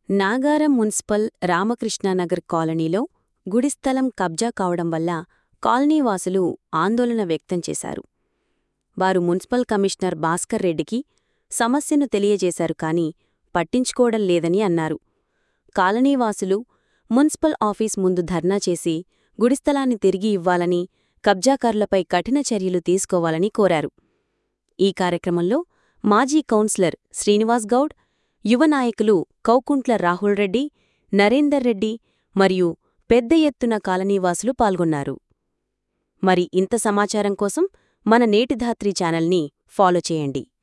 Nagaram municipal రామకృష్ణానగర్ కాలనీలో గుడిస్థలం కబ్జా కావడం వల్ల కాలనీవాసులు ఆందోళన వ్యక్తం చేశారు వారు మున్సిపల్ కమిషనర్ భాస్కర్ రెడ్డికి సమస్యను తెలియజేశారు కాని పట్టించుకోవడం లేదని అన్నారు కాలనీవాసులు మున్సిపల్ ఆఫీస్ ముందు ధర్నా చేసి గుడిస్థలాన్ని తిరిగి ఇవ్వాలని కబ్జాకారులపై కఠిన చర్యలు తీసుకోవాలని కోరారు ఈ కార్యక్రమంలో మాజీ కౌన్సిలర్ శ్రీనివాస్ గౌడ్ యువ నాయకులు కౌకుంట్ల రాహుల్ రెడ్డి నరేందర్ రెడ్డి మరియు పెద్ద ఎత్తున కాలనీవాసులు పాల్గొన్నారు మరి ఇంత సమాచారం కోసం మన నేటిధాత్రి ఛానల్ని ఫాలో చేయండి